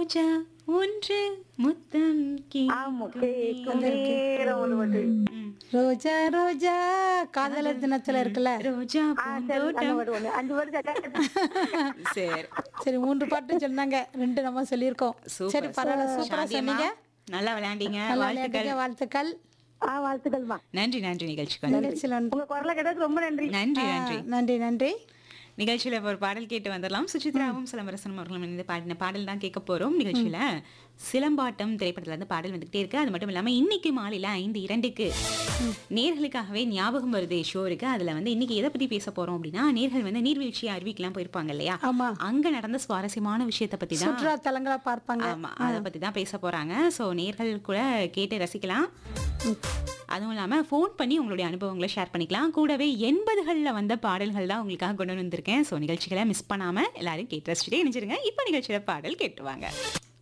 ரோஜா ஒன்று முத்தம் ஆமா கேட்கும் கேட்கும் நேரம் ஒண்ணு மட்டும் ம். ரோஜா ரோஜா காதலர் தினத்துல இருக்குல்ல ரோஜா ஆ சரி அந்த பூந்தோட்டம் வரும் ஒண்ணு அஞ்சு வரும் கேட்டா சரி சரி மூன்று பாட்டு சொன்னாங்க ரெண்டு நம்ம சொல்லியிருக்கோம் சூப்பர் சரி பரவாயில்ல சூப்பரா சாந்தியம்மா, சொன்னீங்க நல்லா விளையாண்டீங்க நல்லா வாழ்த்துக்கள் விளையாடுங்க வாழ்த்துக்கள் ஆ வாழ்த்துக்கள்மா நன்றி நன்றி நிகழ்ச்சிக்கு வந்து நிகழ்ச்சியில் வந்து உங்க குரலை கேட்டதுக்கு ரொம்ப நன்றி நன்றி நன்றி நன்றி நன்றி நிகழ்ச்சியில ஒரு பாடல் கேட்டு வந்துடலாம் சுசித்ராவும் சிலம்பரசனும் அவர்களும் இணைந்து பாடின பாடல் தான் கேட்க போறோம் நிகழ்ச்சியில சிலம்பாட்டம் திரைப்படத்துல இருந்து பாடல் வந்துகிட்டே இருக்கு அது மட்டும் இல்லாம இன்னைக்கு மாலையில ஐந்து இரண்டுக்கு நேர்களுக்காகவே ஞாபகம் வருது ஷோ இருக்கு அதுல வந்து இன்னைக்கு எதை பத்தி பேச போறோம் அப்படின்னா நேர்கள் வந்து நீர்வீழ்ச்சி அருவிக்கெல்லாம் போயிருப்பாங்க இல்லையா ஆமா அங்க நடந்த சுவாரஸ்யமான விஷயத்தை பத்தி தான் சுற்றுலா தலங்களா பார்ப்பாங்க ஆமா அதை பத்தி தான் பேச போறாங்க சோ நேர்கள் கூட கேட்டு ரசிக்கலாம் அதுவும் இல்லாம ஃபோன் பண்ணி உங்களுடைய அனுபவங்களை ஷேர் பண்ணிக்கலாம் கூடவே எண்பதுகள்ல வந்த பாடல்கள் தான் உங்களுக்காக கொண்டு வந்திருக்கேன் சோ நிகழ்ச்சிகளை மிஸ் பண்ணாம எல்லாரும் கேட்டு ரசிச்சுட்டே இணைஞ்சிருங்க இப்ப நிகழ்ச்சியில பாடல் கேட்டுவாங்க